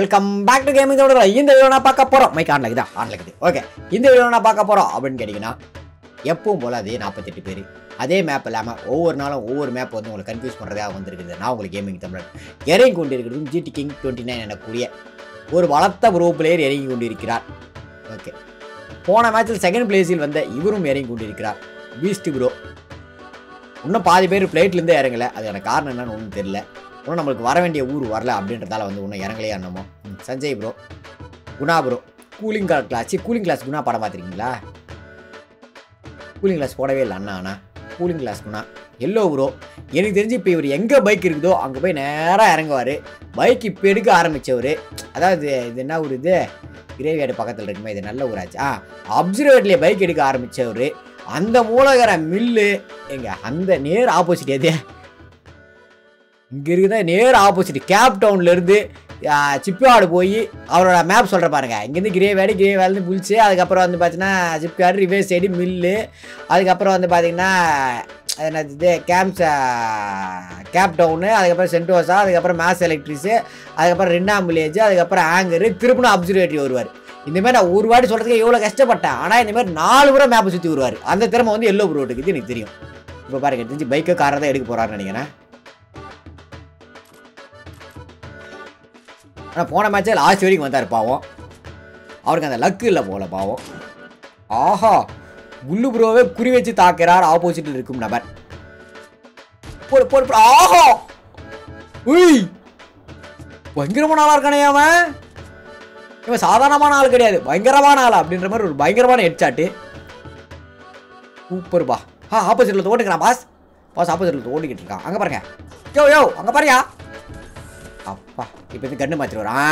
Welcome back to gaming தொடர் இந்த video நான் பார்க்க போகிறோம் மைக் ஆன்ல தான் ஆன்ல இருக்குது ஓகே இந்த வீடியோ நான் பார்க்க போகிறோம் அப்படின்னு கேட்டிங்கன்னா எப்பவும் போல் அதே நாற்பத்தெட்டு பேர் அதே மேப் இல்லாமல் ஒவ்வொரு நாளும் ஒவ்வொரு மேப் வந்து உங்களை கன்ஃபியூஸ் பண்ணுறதாக வந்திருக்குது நான் உங்களுக்கு கேமிங் தமிழன் இறங்கி கொண்டிருக்கிறதும் ஜிடி கிங் டுவெண்ட்டி நைன் எனக்கூடிய ஒரு வளர்த்த ப்ரோ பிளேயர் இறங்கி கொண்டிருக்கிறார் ஓகே போன மேட்ச்சில் செகண்ட் பிளேஸில் வந்த இவரும் இறங்கி கொண்டிருக்கிறார் பீஸ்ட் ப்ரோ இன்னும் பாதி பேர் பிளேட்லேருந்தே இறங்கலை அதுக்கான காரணம் என்னன்னு ஒன்றும் தெரியல இன்னும் நம்மளுக்கு வர வேண்டிய ஊர் வரல அப்படின்றதால வந்து இன்னும் இறங்கலையா என்னமோ ம், Sanjay bro Guna bro cooling glass cooling glass Guna படம் பார்த்துருக்கீங்களா கூலிங் கிளாஸ் போடவே இல்லை அண்ணா அண்ணா cooling glass Guna yellow bro எனக்கு தெரிஞ்சு இப்போ இவர் எங்கே பைக் இருக்குதோ அங்கே போய் நேராக இறங்குவார் பைக் இப்போ எடுக்க ஆரம்பித்தவர் அதாவது இது என்ன ஊர் இது கிரேவியாடு பக்கத்தில் இருக்குமே இது நல்ல ஊராச்சு ஆ அப்சர்வேட்லேயே பைக் எடுக்க ஆரம்பித்தவர் அந்த மூலகர மில்லு எங்க அந்த நேர் ஆப்போசிட் எது இங்கே இருக்குதா நேர் ஆப்போசிட் கேப் டவுன்லேருந்து சிப்காடு போய் அவரோட மேப் சொல்கிற பாருங்க இங்கேருந்து கிரேவேடு கிரேவேலேருந்து புல்ச்சு அதுக்கப்புறம் வந்து பார்த்தீங்கன்னா சிப்காடு ரிவேஸ் சைடு மில்லு அதுக்கப்புறம் வந்து பார்த்தீங்கன்னா அது என்னது இது கேம்ஸ் கேப் டவுனு அதுக்கப்புறம் சென்டோசா அதுக்கப்புறம் மேஸ் எலக்ட்ரிஸு அதுக்கப்புறம் ரெண்டாம் வில்லேஜ் அதுக்கப்புறம் ஆங்கரு திருப்பணும் அப்சர்வேட்டரி வருவார் இந்த மாதிரி நான் ஒரு வாட்டி சொல்கிறதுக்கு எவ்வளோ கஷ்டப்பட்டேன் ஆனால் இந்த மாதிரி நாலு முறை மேப்பை சுற்றி வருவார் அந்த திறமை வந்து எல்லோ ப்ரோட்டுக்கு இது எனக்கு தெரியும் இப்போ பாருங்க தெரிஞ்சு பைக்கை காரை தான் எடுக்க போகிறாருன்னு நினைக்கிறேன் ஆனால் போன மேட்ச்சே லாஸ்ட் வரைக்கும் வந்தார் பாவம் அவருக்கு அந்த லக்கு இல்லை போல பாவம் ஆஹா குல்லு ப்ரோவே குறி வச்சு தாக்குறார் ஆப்போசிட்டில் இருக்கும் நபர் போடு போடு போடு. ஆஹா உய் பயங்கரமான ஆளா இருக்கானே அவன் இவன் சாதாரணமான ஆள் கிடையாது பயங்கரமான ஆள் அப்படின்ற மாதிரி ஒரு பயங்கரமான ஹெட்சாட்டு சூப்பர் பா ஆ ஆப்போசிட்டில் ஓட்டுக்கிறான் பாஸ் பாஸ் ஆப்போசிட்டில் ஓட்டிக்கிட்டு இருக்கான் அங்கே பாருங்க யோ யோ அங்கே பாருயா அப்பா இப்போ இது கண்ணு மாற்றி வரும்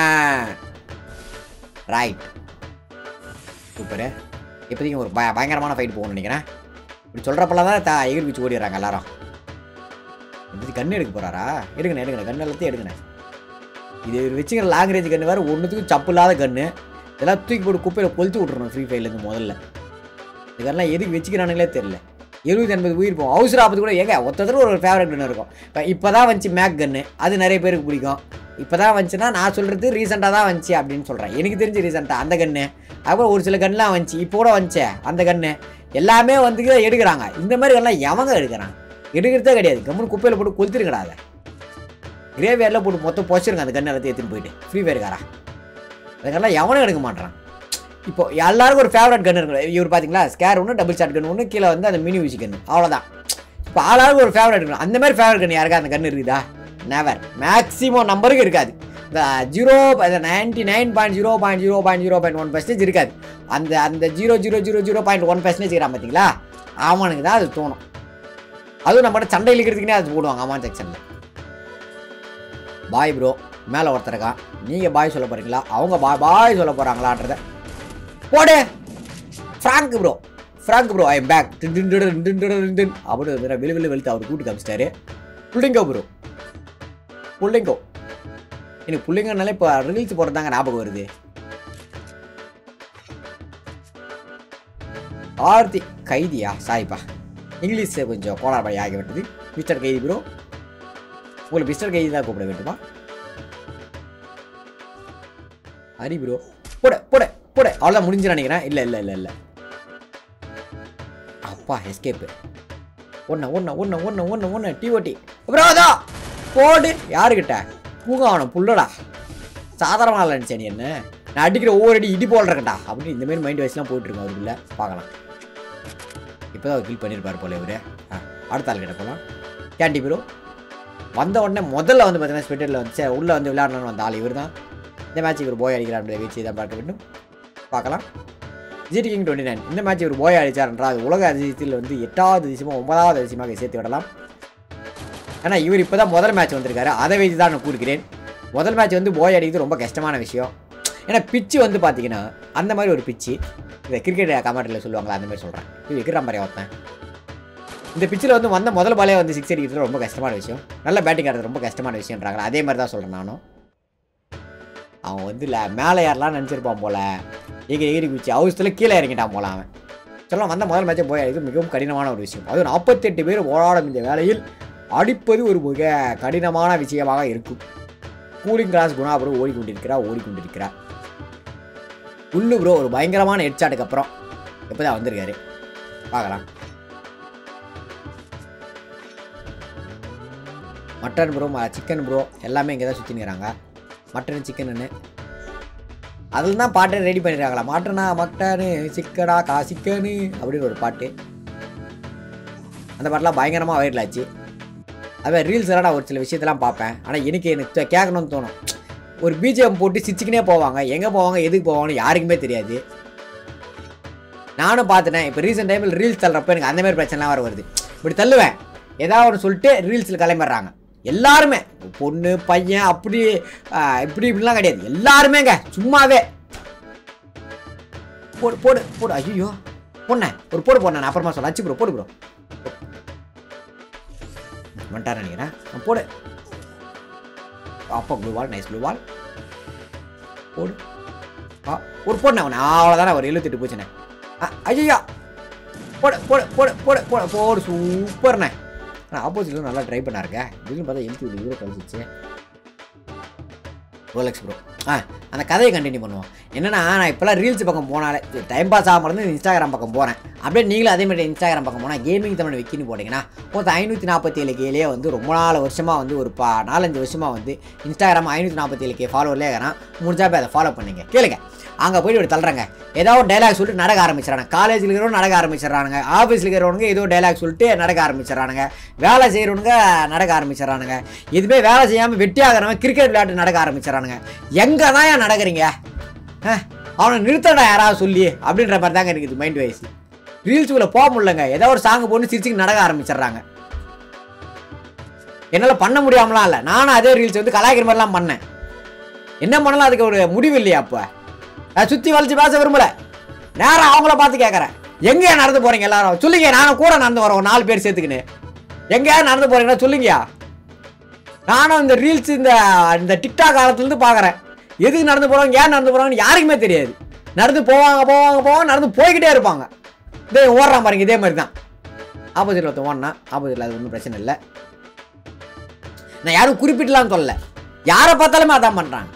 ரைட் சூப்பரு இப்போதைக்கு ஒரு பய பயங்கரமான ஃபைட் போகணும்னு நினைக்கிறேன் இப்படி சொல்கிறப்பெல்லாம் தான் தா எகிர் வச்சு ஓடிடுறாங்க எல்லாரும் இது கண்ணு எடுக்க போகிறாரா எடுங்கண்ணே எடுங்கண்ணே கண்ணு எல்லாத்தையும் எடுங்கண்ணே இது இவர் வச்சுக்கிற லாங் ரேஞ்ச் கண்ணு வேறு ஒன்றுத்துக்கும் சப்பு இல்லாத கண்ணு இதெல்லாம் தூக்கி போட்டு குப்பையில் கொளுத்து விட்றணும் ஃப்ரீ ஃபயர்லேருந்து முதல்ல இதெல்லாம் எதுக்கு வச்சுக்கிறானுங்களே தெரில எழுபது எண்பது உயிர் போகும் அவசர ஆபத்து கூட ஏங்க ஒருத்தர் ஒரு ஃபேவரட் கன்று இருக்கும் இப்போ இப்போ தான் வந்துச்சு மேக் கன்று அது நிறைய பேருக்கு பிடிக்கும் இப்போ தான் வந்துச்சுன்னா நான் சொல்கிறது ரீசெண்டாக தான் வந்துச்சு அப்படின்னு சொல்கிறேன் எனக்கு தெரிஞ்சு ரீசெண்டாக அந்த கன்று அப்புறம் ஒரு சில கன்னுலாம் வந்துச்சு இப்போ கூட வந்துச்சே அந்த கன்று எல்லாமே வந்து எடுக்கிறாங்க இந்த மாதிரி எல்லாம் எவங்க எடுக்கிறான் எடுக்கிறதே கிடையாது கம்முன்னு குப்பையில் போட்டு கொளுத்திருக்கடா அதை கிரேவியரில் போட்டு மொத்தம் பொச்சிருங்க அந்த கன்று எல்லாத்தையும் எடுத்துன்னு போயிட்டு ஃப்ரீ ஃபயர்காரா அதுக்கெல்லாம் எவனும் எடுக்க மாட்டான் இப்போ எல்லாருக்கும் ஒரு ஃபேவரட் கன் இருக்கும் இவர் பார்த்தீங்களா ஸ்கேர் ஒன்று டபுள் ஷாட் கன் ஒன்று கீழே வந்து அந்த மினி ஊசி கன் அவ்வளோதான் இப்போ ஆளாருக்கு ஒரு ஃபேவரட் இருக்கணும் அந்த மாதிரி ஃபேவரட் கன் யாருக்கா அந்த கன் இருக்குதா நெவர் மேக்ஸிமம் நம்பருக்கு இருக்காது இந்த zero ninety nine point zero point zero point zero point one percentage இருக்காது அந்த அந்த zero zero zero zero point one percentage இருக்கிறான் பார்த்தீங்களா அவனுக்கு தான் அது தோணும் அதுவும் நம்மகிட்ட சண்டை இழுக்கிறதுக்குனே அது போடுவாங்க அமான் செக்ஷனில் பாய் ப்ரோ மேலே ஒருத்தர் இருக்கான் நீங்கள் பாய் சொல்ல போகிறீங்களா அவங்க பாய் பாய் சொல்ல போகிறாங்களான்றத போடு Frank bro Frank bro I am back அப்படி வந்து வெளி வெளி வெளுத்து அவர் கூட்டு காமிச்சிட்டாரு புள்ளிங்கோ ப்ரோ புள்ளிங்கோ எனக்கு புள்ளிங்கனாலே இப்போ ரீல்ஸ் போடுறதாங்க ஞாபகம் வருது ஆர்த்தி கைதியா சாரிப்பா இங்கிலீஷ் கொஞ்சம் கோளாறுபடி ஆகிவிட்டது மிஸ்டர் கைதி ப்ரோ உங்களுக்கு மிஸ்டர் கைதி தான் கூப்பிட வேண்டுமா ஹரி ப்ரோ போட போட போட அவ்வளோதான் முடிஞ்சு நினைக்கிறேன் இல்லை இல்லை இல்லை இல்லை அப்பா எஸ்கேப்பு ஒன்று ஒன்று ஒன்று ஒன்று ஒன்று ஒன்று டிஓடி ப்ரோ அதோ போடு யாருக்கிட்ட பூங்க அவனை புள்ளடா சாதாரணமாக நினச்சேன் நீ என்ன நான் அடிக்கிற ஒவ்வொரு அடி இடி போல் இருக்கட்டா அப்படின்னு இந்த மாதிரி மைண்ட் வைஸ்லாம் போயிட்டுருக்கோம் அவருக்குள்ள பார்க்கலாம் இப்போ தான் கில் பண்ணியிருப்பார் போல இவர் ஆ அடுத்த ஆள் கிட்ட போகலாம் கேண்டி ப்ரோ வந்த உடனே முதல்ல வந்து பார்த்தீங்கன்னா ஸ்பெட்டரில் வந்து சரி, உள்ளே வந்து விளையாடணும்னு வந்த ஆள் இவர் தான் இந்த மேட்ச் இவர் போய் அடிக்கிறார் வீச்சு தான் பார்க்க வேண்டும் பார்க்கலாம் ஜிடி கிங் டுவெண்ட்டி நைன் இந்த மேட்ச் இவர் போய் அடிச்சார் என்றால் அது உலக அதிசயத்தில் வந்து எட்டாவது அதிசயமாக ஒன்பதாவது அதிசயமாக சேர்த்து விடலாம் ஏன்னா இவர் இப்போ தான் முதல் மேட்ச் வந்திருக்காரு அதை வைத்து தான் நான் கூறுகிறேன் முதல் மேட்ச் வந்து போய் அடிக்கிறது ரொம்ப கஷ்டமான விஷயம் ஏன்னா பிச்சு வந்து பார்த்தீங்கன்னா அந்த மாதிரி ஒரு பிச்சு இந்த கிரிக்கெட் கமெண்ட்டில் சொல்லுவாங்களா அந்த மாதிரி சொல்கிறேன் இது விக்ரம் மாதிரி வைப்பேன் இந்த பிச்சில் வந்து வந்த முதல் பாலே வந்து சிக்ஸ் அடிக்கிறது ரொம்ப கஷ்டமான விஷயம் நல்ல பேட்டிங் ஆடுறது ரொம்ப கஷ்டமான விஷயம்ன்றாங்களா அதே மாதிரி தான் சொல்கிறேன் நானும் அவன் வந்து இல்லை மேலே யாரெல்லாம் நினச்சிருப்பான் போல எகிரி எகிரி குச்சி அவசரத்தில் கீழே இறங்கிட்டான் போல அவன் சொல்ல வந்த முதல் மேட்சை போய் இது மிகவும் கடினமான ஒரு விஷயம் அதுவும் நாற்பத்தெட்டு பேர் போராடும் இந்த வேளையில் அடிப்பது ஒரு மிக கடினமான விஷயமாக இருக்கும் கூலிங் கிளாஸ் குணா ப்ரோ ஓடிக்கொண்டிருக்கிறா ஓடிக்கொண்டிருக்கிறா உள்ளு ப்ரோ ஒரு பயங்கரமான ஹெட்ஷாட்டுக்கு அப்புறம் எப்போதான் வந்திருக்காரு பார்க்கலாம் மட்டன் ப்ரோ சிக்கன் ப்ரோ எல்லாமே இங்கே தான் சுற்றினுக்கிறாங்க மட்டன் சிக்கனுன்னு அதில் தான் பாட்டை ரெடி பண்ணிடுறாங்களா மட்டனா மட்டனு சிக்கனா கா சிக்கனு அப்படின்னு ஒரு பாட்டு அந்த பாட்டெலாம் பயங்கரமாக வைரல் ஆச்சு அது ரீல்ஸ் எல்லாம் நான் ஒரு சில விஷயத்தெல்லாம் பார்ப்பேன் ஆனால் எனக்கு எனக்கு தே- கேட்கணும்னு தோணும் ஒரு பிஜிஎம் போட்டு சிரிச்சுக்கினே போவாங்க எங்கே போவாங்க எதுக்கு போவாங்கன்னு யாருக்குமே தெரியாது நானும் பார்த்துட்டேன் இப்போ ரீசெண்ட் டைமில் ரீல்ஸ் தள்ளுறப்ப எனக்கு அந்த மாதிரி பிரச்சனைலாம் வர வருது இப்படி தள்ளுவேன் ஏதாவது ஒன்று சொல்லிட்டு ரீல்ஸில் கிளம்பிடுறாங்க எல்லாருமே பொண்ணு பையன் அப்படி ஆ, இப்படி இப்படிலாம் கிடையாது எல்லாருமேங்க சும்மாவே போடு போடு போடு ஐயோ பொண்ணே ஒரு போடு போண்ணே நான் அப்புறமா சொல்ல அச்சு ப்ரோ போடு ப்ரோ வந்துட்டார் நினைக்கிறேன் ஆ, போடு அப்போ blue wall nice blue wall போடு ஆ ஒரு போடுண்ணே அவனை அவ்வளோதானே ஒரு எழுபத்தெட்டு போச்சுண்ணே ஆ ஐயா போடு போடு போடு போடு போடு போடு சூப்பர்ண்ணே ஆனால் ஆப்போசிட்டில் நல்லா ட்ரை பண்ணாருங்க இதுன்னு பார்த்தா எழுதி விட்டு இவ்வளோ கழிச்சிச்சு ரோலெக்ஸ் ப்ரோ ஆ அந்த கதையை கண்டினியூ பண்ணுவோம் என்னன்னா நான் இப்போலாம் ரீல்ஸ் பக்கம் போனாலே டைம் பாஸ் ஆகாம இருந்து இன்ஸ்டாகிராம் பக்கம் போகிறேன் அப்படியே நீங்களும் அதே மாதிரி இன்ஸ்டாகிராம் பக்கம் போனால் கேமிங் தமிழ் விக்கின்னு போட்டிங்கன்னா மொத்தம் ஐநூற்றி நாற்பத்தி ஏழு கேலேயே வந்து ரொம்ப நாலு வருஷமாக வந்து ஒரு பா நாலஞ்சு வருஷமாக வந்து இன்ஸ்டாகிராம் ஐநூற்றி நாற்பத்தி ஏழு கே ஃபாலோவர்லேயே இருக்கிறான் முடிஞ்சா போய் அதை ஃபாலோ பண்ணுங்க கேளுங்க அங்கே போயிட்டு இப்படி தள்ளுறாங்க ஏதாவது ஒரு டைலாக் சொல்லிட்டு நடக்க ஆரம்பிச்சிடறாங்க காலேஜில் இருக்கிறவங்க நடக்க ஆரம்பிச்சிடறானுங்க ஆஃபீஸில் இருக்கிறவனுங்க ஏதோ டைலாக் சொல்லிட்டு நடக்க ஆரம்பிச்சிடறானுங்க வேலை செய்கிறவனுங்க நடக்க ஆரம்பிச்சிடறானுங்க இதுவே வேலை செய்யாமல் வெட்டி ஆகிறவங்க கிரிக்கெட் விளையாட்டு நடக்க ஆரம்பிச்சிடறானுங்க எங்கே தான் ஏன் நடக்கிறீங்க ஆ, அவனை நிறுத்தடா யாராவது சொல்லி அப்படின்ற மாதிரி தாங்க இருக்குது மைண்ட் வைஸ் ரீல்ஸுக்குள்ளே போக முடியலங்க ஏதோ ஒரு சாங் போட்டு சிரிச்சுக்கு நடக்க ஆரம்பிச்சிடுறாங்க என்னால் பண்ண முடியாமலாம் இல்லை நானும் அதே ரீல்ஸ் வந்து கலாய்க்கிற மாதிரிலாம் பண்ணேன் என்ன பண்ணலாம் அதுக்கு ஒரு முடிவு இல்லையா அப்போ நான் சுற்றி வளைச்சு பேச விரும்பல நேரா அவங்கள பார்த்து கேட்குறேன் எங்கேயா நடந்து போறீங்க எல்லாரும் சொல்லுங்க நானும் கூட நடந்து வரேன் ஒரு நாலு பேர் சேர்த்துக்கின்னு எங்கேயா நடந்து போறீங்கன்னா சொல்லுங்கயா நானும் இந்த ரீல்ஸ் இந்த இந்த டிக்டாக் காலத்துலேருந்து பார்க்குறேன் எதுக்கு நடந்து போகிறாங்க ஏன் நடந்து போகிறாங்கன்னு யாருக்குமே தெரியாது நடந்து போவாங்க போவாங்க போவாங்க நடந்து போய்கிட்டே இருப்பாங்க இதே ஓடுறான் பாருங்க இதே மாதிரி தான் ஆப்போசிட்டில் ஒருத்தன் ஓடனா ஆப்போசிட்டில் அது ஒன்றும் பிரச்சனை இல்லை நான் யாரும் குறிப்பிட்டலாம் சொல்லல யாரை பார்த்தாலுமே அதான் பண்ணுறாங்க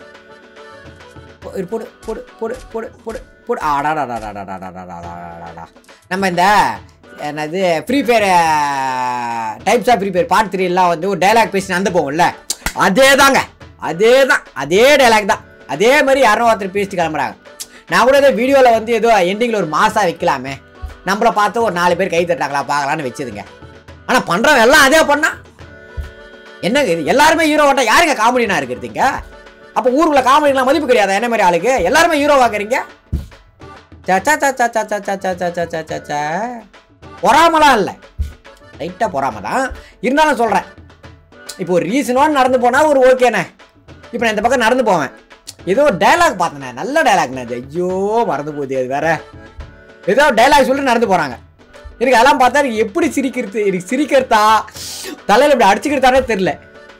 போடு போடு போடு போடு போடு போடு போடு ஆடாடாடாடாடாடாடாடாடாடா நம்ம இந்த என்னது free fire types of free fire part three எல்லாம் வந்து ஒரு டைலாக் பேசி அந்த போகும்ல அதே தாங்க அதே தான் அதே டைலாக் தான் அதே மாதிரி யாரும் ஒருத்தர் பேசிட்டு கிளம்புறாங்க நான் கூட ஏதோ வீடியோவில் வந்து ஏதோ எண்டிங்கில் ஒரு மாசா வைக்கலாமே நம்மளை பார்த்து ஒரு நாலு பேர் கை தட்டாங்களா பார்க்கலான்னு வச்சதுங்க ஆனால் பண்ணுறவன் எல்லாம் அதே பண்ணா என்னங்க இது எல்லாருமே ஹீரோ ஓட்டா யாருங்க காமெடினா இருக்கிறதுங்க அப்போ ஊருக்குள்ள காமெடிலாம் மதிப்பு கிடையாதா என்ன மாதிரி ஆளுக்கு எல்லாருமே ஹீரோ வாக்குறீங்க பொறாமலாம் இல்லை லைட்டாக பொறாம தான் இருந்தாலும் சொல்கிறேன் இப்போ ஒரு ரீசனோடு நடந்து போனால் ஒரு ஓகேண்ணே இப்போ நான் இந்த பக்கம் நடந்து போவேன் ஏதோ ஒரு டைலாக் பார்த்தேனே நல்ல டைலாக்ண்ணே அது ஐயோ மறந்து போகுது அது வேற ஏதோ டைலாக் சொல்லிட்டு நடந்து போகிறாங்க எனக்கு அதெல்லாம் பார்த்தா எனக்கு எப்படி சிரிக்கிறது எனக்கு சிரிக்கிறதா தலையில் இப்படி அடிச்சுக்கிறதானே தெரில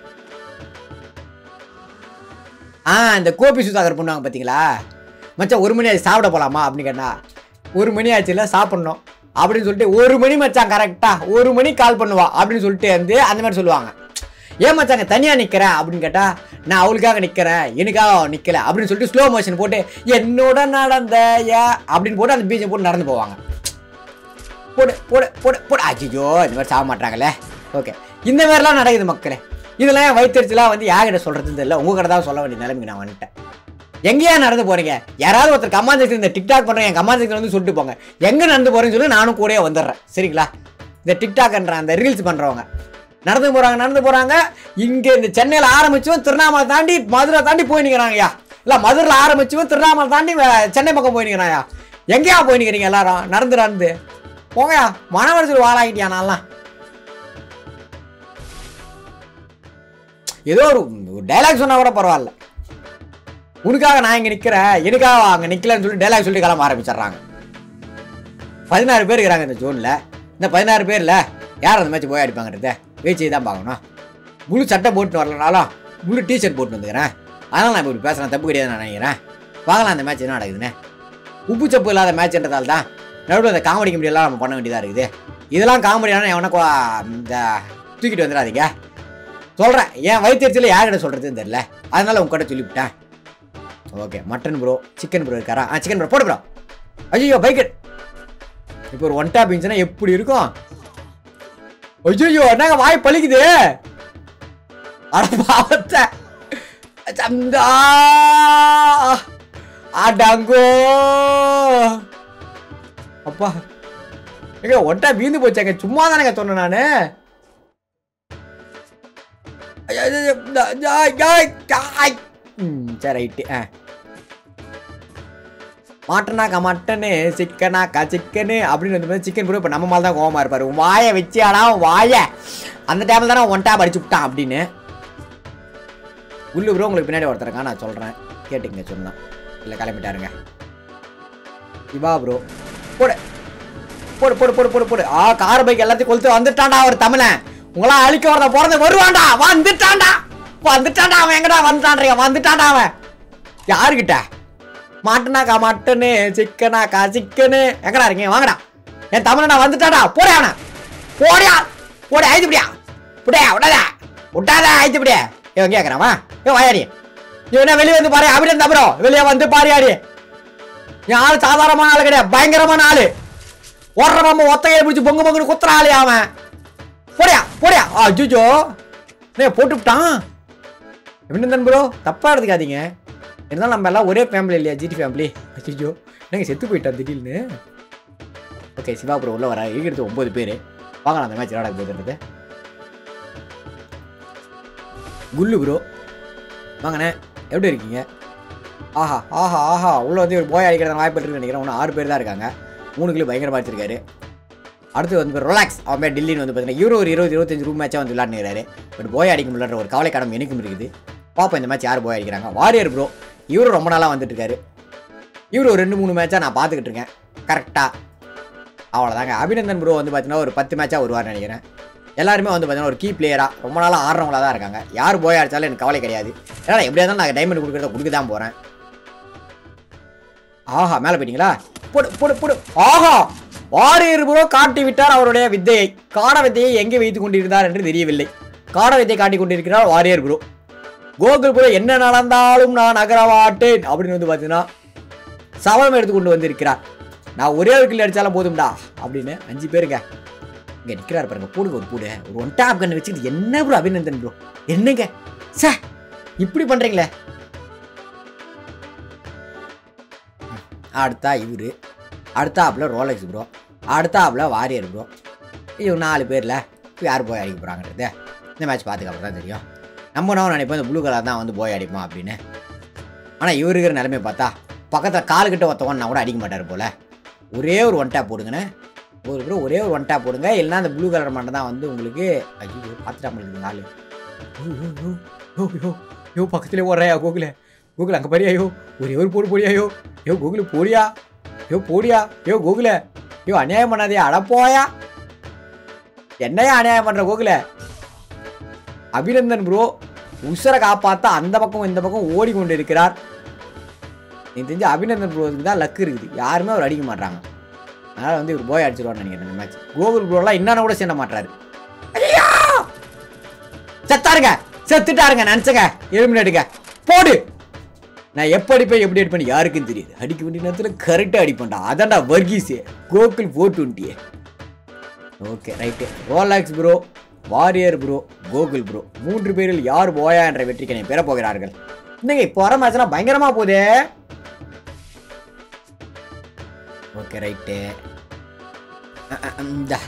ஆ இந்த கோபி சுதாகர் பண்ணுவாங்க பார்த்தீங்களா மச்சான் ஒரு மணி ஆச்சு சாப்பிட போகலாமா அப்படின்னு கேட்டா ஒரு மணி ஆச்சுல சாப்பிட்ணும் அப்படின்னு சொல்லிட்டு ஒரு மணி மச்சான் கரெக்டா ஒரு மணி கால் பண்ணுவா அப்படின்னு சொல்லிட்டு வந்து அந்த மாதிரி சொல்லுவாங்க ஏன் மச்சாங்க தனியாக நிற்கிறேன் அப்படின்னு கேட்டா நான் அவளுக்காக நிற்கிறேன் எனக்காக அவ நிற்கல அப்படின்னு சொல்லிட்டு ஸ்லோ மோஷன் போட்டு என்னோட நடந்த ஏ அப்படின்னு போட்டு அந்த பீச்சை போட்டு நடந்து போவாங்க போடு போடு போடு போடு அஜிஜோ இந்த மாதிரி சாக மாட்டாங்களே ஓகே இந்த மாதிரிலாம் நடக்குது மக்களே இதெல்லாம் என் வயிற்றுலாம் வந்து யார்கிட்ட சொல்கிறதுன்னு தெரியல உங்கள் கிட்ட தான் சொல்ல வேண்டிய நிலைமைக்கு நான் வந்துட்டேன் எங்கேயா நடந்து போறீங்க யாராவது ஒருத்தர் கமாண்ட் செக்ஷன் இந்த டிக்டாக் பண்ணுறேன் என் கமாண்ட் செக்ஷன் வந்து சொல்லிட்டு போங்க எங்கே நடந்து போறேன்னு சொல்லி நானும் கூடயே வந்துடுறேன் சரிங்களா இந்த டிக்டாக்ன்ற அந்த ரீல்ஸ் பண்ணுறவங்க நடந்து போகிறாங்க நடந்து போகிறாங்க இங்கே இந்த சென்னையில் ஆரம்பிச்சும் திருவண்ணாமலை தாண்டி மதுரை தாண்டி போய் நிற்கிறாங்கய்யா இல்லை மதுரையில் ஆரம்பிச்சும் திருவண்ணாமலை தாண்டி வே- சென்னை பக்கம் போய் நிற்கிறாயா எங்கேயா போய் நிற்கிறீங்க எல்லாரும் நடந்து நடந்து போங்கயா மன வருஷம் வாழாகிட்டியா நான்லாம் ஏதோ ஒரு டைலாக் சொன்னா கூட பரவாயில்ல உனக்காக நான் இங்க நிக்கிறேன் எனக்காக அங்க நிக்கலன்னு சொல்லி டைலாக் சொல்லி கிளம்ப ஆரம்பிச்சிடுறாங்க பதினாறு பேர் இருக்கிறாங்க இந்த ஜோன்ல இந்த பதினாறு பேர்ல யார் அந்த மேட்ச் போய் அடிப்பாங்கன்றத வேச்சி தான் பார்க்கணும் முழு சட்டை போட்டு வரலனாலும் முழு டிஷர்ட் போட்டு வந்துக்கிறேன் அதனால நான் இப்படி பேசுறேன் தப்பு கிடையாது நான் நினைக்கிறேன் பார்க்கலாம் அந்த மேட்ச் என்ன நடக்குதுன்னு உப்பு சப்பு இல்லாத மேட்ச்ன்றதால தான் நடுவில் இந்த காமெடி கிமெடி எல்லாம் நம்ம பண்ண வேண்டியதாக இருக்குது இதெல்லாம் காமெடியான எவனா கொ- இந்த தூக்கிட்டு வந்துடாதீங்க சொல்கிறேன் என் வயிற்றுல யார்கிட்ட சொல்கிறதுன்னு தெரியல அதனால உங்ககிட்ட சொல்லிவிட்டேன் okay mutton bro chicken bro இருக்காரா ஆ சிக்கன் ப்ரோ போடு ப்ரோ ஐயோ பைக்கு இப்போ ஒரு ஒன் டாப் இருந்துச்சுன்னா எப்படி இருக்கும் ஐயோ என்னங்க வாய் பழிக்குது அட பாவத்தை சந்தா அடங்கோ அப்பா எங்க ஒட்டா வீந்து போச்சாங்க சும்மா தானங்க சொன்னேன் நானு ஐயோ, ஐயோ, ஐயோ, ஐயோ, ஐயோ, ஐயோ. ம், சரி ரைட்டு ஆ மாட்டனாக்கா மட்டனு சிக்கனாக்கா சிக்கனு அப்படின்னு வந்து சிக்கன் ப்ரோ இப்போ நம்ம மேலே தான் கோவமா இருப்பாரு உன் வாயை வச்சியாடா உன் வாயை அந்த டைமில் தானே ஒன் டேப் அடிச்சு விட்டான் அப்படின்னு உள்ளு ப்ரோ உங்களுக்கு பின்னாடி ஒருத்தருக்கா நான் சொல்கிறேன் கேட்டுங்க சொன்னா இல்லை கிளம்பிட்டாருங்க இவா ப்ரோ போடு போடு போடு போடு போடு போடு ஆ கார் பைக் எல்லாத்தையும் கொளுத்து வந்துட்டான்டா ஒரு தமிழன் உங்களாம் அழிக்க வரத பிறந்து வருவான்டா வந்துட்டான்டா வந்துட்டான்டா அவன் எங்கடா வந்துட்டான்றீங்க வந்துட்டான்டா அவன் யாருக்கிட்ட மாட்டனாக்கா மட்டனு சிக்கனாக்கா சிக்கனு எங்கடா இருக்கீங்க வாங்கடா என் தமிழனா வந்துட்டாடா போடா அவனை போடியா போடி ஆயிடுப்படியா புடியா விடாத விட்டாத ஆயிடுப்படியா இவன் கேட்குறான் வா ஏ வாயாடி நீ என்ன வெளியே வந்து பாரு அப்படி இருந்தா ப்ரோ வெளியே வந்து பாரியாடி என் ஆள் சாதாரணமான ஆளு கிடையாது பயங்கரமான ஆளு ஓடுற மாமா ஒத்தையை பிடிச்சி பொங்கு பொங்குன்னு குத்துற ஆளு அவன் போடியா போடியா ஆ ஜூஜோ ஏ போட்டுவிட்டான் எப்படி ப்ரோ தப்பா எடுத்துக்காதீங்க இருந்தாலும் நம்ம எல்லாம் ஒரே ஃபேமிலி இல்லையா ஜிடி ஃபேமிலி அச்சோ என்னங்க செத்து போயிட்டான் திடீர்னு ஓகே சிவா ப்ரோ உள்ள வர இருக்கிறது ஒன்பது பேர் வாங்கலாம் அந்த மேட்ச் விளையாட போகுதுன்றது குல்லு ப்ரோ வாங்கண்ணே எப்படி இருக்கீங்க ஆஹா ஆஹா ஆஹா உள்ள வந்து ஒரு போய் அடிக்கிறத வாய்ப்பு இருக்குன்னு நினைக்கிறேன் இன்னும் ஆறு பேர் தான் இருக்காங்க மூணு கிலோ பயங்கரமாக வச்சிருக்காரு அடுத்து வந்து ரிலாக்ஸ் அவன் பேர் டெல்லின்னு வந்து பார்த்தீங்கன்னா யூரோ ஒரு இருபது இருபத்தஞ்சு ரூம் மேட்சாக வந்து விளாட்னுறாரு பட் போய் அடிக்க முடியலன்ற ஒரு கவலை கடமை எனக்கும் இருக்குது பார்ப்போம் இந்த மேட்ச் யார் போய் அடிக்கிறாங்க வாரியர் ப்ரோ இவரும் ரொம்ப நாளாக வந்துட்டு இருக்காரு இவரு ஒரு ரெண்டு மூணு மேட்சாக நான் பார்த்துக்கிட்டு இருக்கேன் கரெக்டாக அவ்வளோதாங்க அபிநந்தன் ப்ரோ வந்து பார்த்தீங்கன்னா ஒரு பத்து மேட்சாக வருவார்னு நினைக்கிறேன் எல்லாருமே வந்து பார்த்தீங்கன்னா ஒரு கீ பிளேயராக ரொம்ப நாளாக ஆடுறவங்களா தான் இருக்காங்க யார் போய் அடிச்சாலும் எனக்கு கவலை கிடையாது ஏன்னா எப்படியா இருந்தாலும் நான் டைமண்ட் கொடுக்குறத கொடுக்க தான் போகிறேன் ஆஹா மேலே போயிட்டீங்களா போடு போடு போடு ஆஹா வாரியர் ப்ரோ காட்டி விட்டார் அவருடைய வித்தையை காட வித்தையை எங்கே வைத்துக் கொண்டிருந்தார் என்று தெரியவில்லை காட வித்தை காட்டி கொண்டிருக்கிறார் வாரியர் ப்ரோ கோகுல் ப்ரோ என்ன நடந்தாலும் நான் அகரவாட்டேன் அப்படின்னு வந்து பார்த்தீங்கன்னா சவரம் எடுத்து கொண்டு வந்திருக்கிறார் நான் ஒரே ஒரு கில் அடிச்சாலும் போதும்டா அப்படின்னு அஞ்சு பேருங்க இங்க நிக்கிறாரு பாருங்க போடுங்க ஒரு பூடு ஒரு ஒன் டாப் கண்ணு வச்சுட்டு என்ன ப்ரோ அபிநந்தன் ப்ரோ என்னங்க சே இப்படி பண்றீங்களே அடுத்தா இவரு அடுத்தாப்புல ரோலெக்ஸ் ப்ரோ அடுத்தாப்புல வாரியர் ப்ரோ இவங்க நாலு பேரில் யார் போய் அடிக்க போகிறாங்கன்றது இந்த மேட்ச் பார்த்துக்க அப்புறம் தான் தெரியும் நம்ம நான் நினைப்போம் இந்த ப்ளூ கலர் தான் வந்து போய் அடிப்போம் அப்படின்னு ஆனால் இவர் இருக்கிற நிலைமையை பார்த்தா பக்கத்தில் காலுக்கிட்ட ஒருத்தவன் நான் கூட அடிக்க மாட்டார் போல ஒரே ஒரு ஒன் டேப் போடுங்கண்ணே ஒரு ப்ரோ ஒரே ஒரு ஒன் டேப் போடுங்க இல்லைன்னா அந்த ப்ளூ கலர் மட்டும் தான் வந்து உங்களுக்கு ஐயோ பார்த்துட்டா முடியுது ஆளு யோ, யோ, யோ, யோ, யோ, யோ பக்கத்துலேயே ஓடுறாயா கோகுல கோகுல் அங்கே பாரியா யோ ஒரே ஒரு போடு போடியா யோ யோ கோகுல் போடியா யோ போடியா யோ கோகுல யோ அநியாயம் பண்ணாதே அடப்போயா என்னையா அநியாயம் பண்ற கோகுல அபிநந்தன் ப்ரோ உசுரை காப்பாத்த அந்த பக்கம் இந்த பக்கம் ஓடிக்கொண்டு இருக்கிறார் நீ தெரிஞ்ச அபிநந்தன் ப்ரோவுக்கு தான் லக்கு இருக்குது யாருமே அவர் அடிக்க மாட்டாங்க அதனால வந்து இவர் போய் அடிச்சிருவான்னு நினைக்கிறேன் இந்த மேட்ச் கோகுல் ப்ரோலாம் என்னன்னு கூட சேர்ந்த மாட்டாரு ஐயா! செத்தாருங்க செத்துட்டாருங்க நினச்சங்க எலிமினேட்டுங்க போடு நான் எப்போ அடிப்பேன் எப்படி அடிப்பேன் யாருக்கும் தெரியுது அடிக்க வேண்டிய நேரத்தில் கரெக்டாக அடிப்பேன்டா அதான்டா வர்கீஸு கோகுல் ஃபோர் டுவெண்ட்டியே okay right Rolex bro warrior bro Gokul bro மூன்று பேரில் யார் போயா என்ற வெற்றிக்கனை பெற போகிறார்கள் இன்னைக்கு இப்போ வர மேட்ச்லாம் பயங்கரமா போதே ஓகே ரைட்டு இந்தா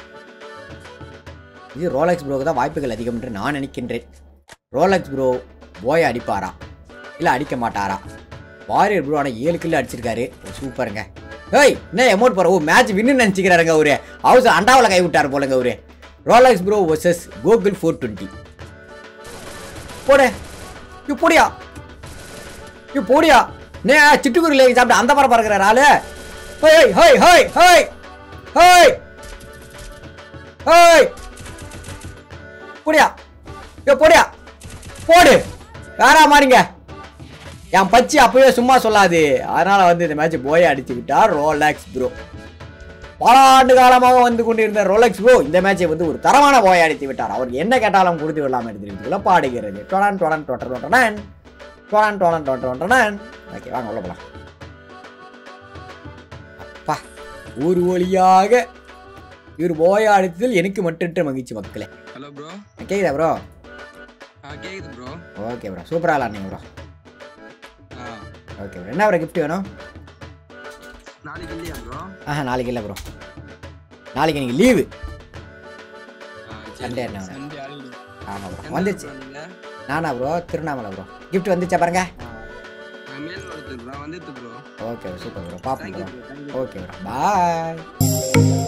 இது ரோலக்ஸ் ப்ரோக்கு தான் வாய்ப்புகள் அதிகம் என்று நான் நினைக்கின்றேன் ரோலக்ஸ் ப்ரோ போய அடிப்பாரா இல்லை அடிக்க மாட்டாரா வாரியர் ப்ரோ ஆனால் ஏழு கிலோ அடிச்சிருக்காரு சூப்பருங்க ஏய் என்ன அமௌண்ட் போகிற ஓ மேட்ச் வின்னு நினச்சிக்கிறாருங்க அவரு அவசர அண்டாவில் கை விட்டார் போலங்க அவரு Rolex bro versus Gokul four twenty போடு இது போடியா இது போடியா நே சிட்டுக்குருவில சாப்பிட்டு அந்த பரம் பறக்கிறார் ஆளு ஹோய் ஹோய் ஹோய் ஹோய் ஹோய் ஹோய் போடியா ஏ போடியா போடு வேறா மாறிங்க என் பச்சி அப்பவே சும்மா சொல்லாது அதனால வந்து இந்த மேட்ச் போய் அடிச்சு விட்டார் ரோலாக்ஸ் ப்ரோ பல ஆண்டு காலமாக வந்து கொண்டிருந்த ரோலக்ஸ் ப்ரோ இந்த மேட்சை வந்து ஒரு தரமான போய் அடித்து விட்டார் அவருக்கு என்ன கேட்டாலும் கொடுத்து விடலாம் எடுத்து பாடுகிறது டொடன் டொடன் டொட்டர் டொட்டனன் டொடன் டொடன் டொட்டர் டொட்டனன் ஓகே வாங்க உள்ள போலாம் அப்பா ஒரு வழியாக இவர் போய அடித்ததில் எனக்கு மட்டற்ற மகிழ்ச்சி மக்களே ஹலோ ப்ரோ கேக்குதா ப்ரோ ஆ கேக்குது ப்ரோ ஓகே ப்ரோ சூப்பராக விளாட்னீங்க ப்ரோ ஆ ஓகே ப்ரோ என்ன ப்ரோ gift வேணும் நாளைக்கு இல்லையா ப்ரோ ஆஹா நாளைக்கு இல்லை ப்ரோ நாளைக்கு எனக்கு லீவு ஆ Sunday என்ன? சண்டே ஆல்ரெடி ஆமாம் ப்ரோ வந்துச்சு நீங்க நானா ப்ரோ திருவண்ணாமலை ப்ரோ gift வந்துச்சா பாருங்க நான் மேல் ஒருத்தர் ப்ரோ வந்துட்டு ப்ரோ ஓகே சூப்பர் ப்ரோ பார்ப்போம் thank you bro bro thank you okay bro பாய்